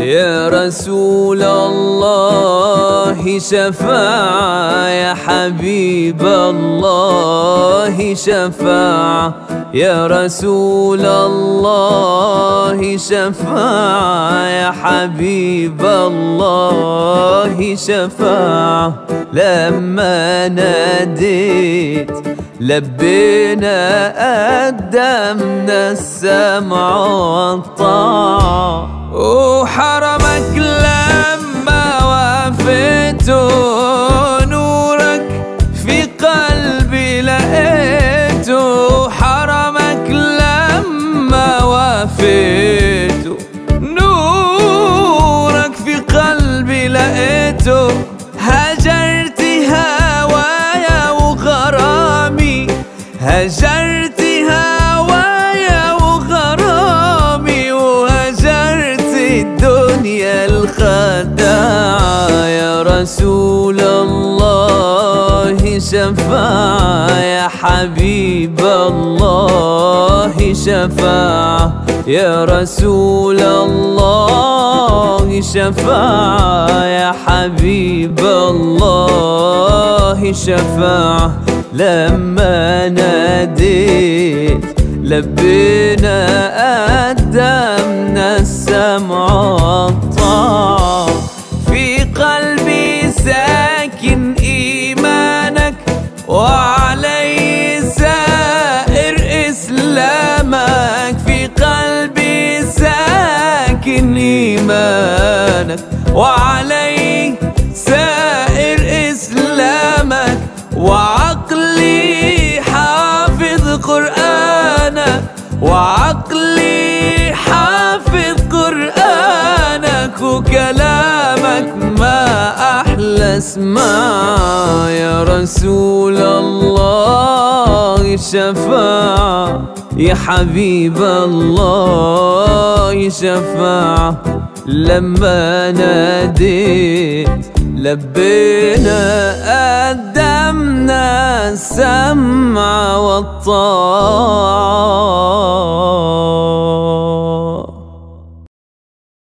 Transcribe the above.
يا رسول الله شفاعة يا حبيب الله شفاعة يا رسول الله شفاعة يا حبيب الله شفاعة لما ناديت لبينا قدمنا السمع والطاعة وحرمك لما وافيت نورك في قلبي لقيته حرمك لما وافيت نورك في قلبي لقيته هجرت هوايا وغرامي هجرت هوايا وغرامي وهجرت الدنيا الخداعة يا رسول الله شفاعة يا حبيب الله شفاعة يا رسول الله شفاعة يا حبيب الله شفاعة لما ناديت لبينا قدمنا السمع والطاعة في قلبي ساكن إيمانك وعلي سائر إسلامك في قلبي ساكن إيمانك وعلي سائر إسلامك وعقلي حافظ قرآنك وعقلي حافظ قرآنك وكلامك ما أحلى اسمع يا رسول الله شفاعة يا حبيب الله شفاعة لما ناديت لبينا قدمنا السمع والطاعة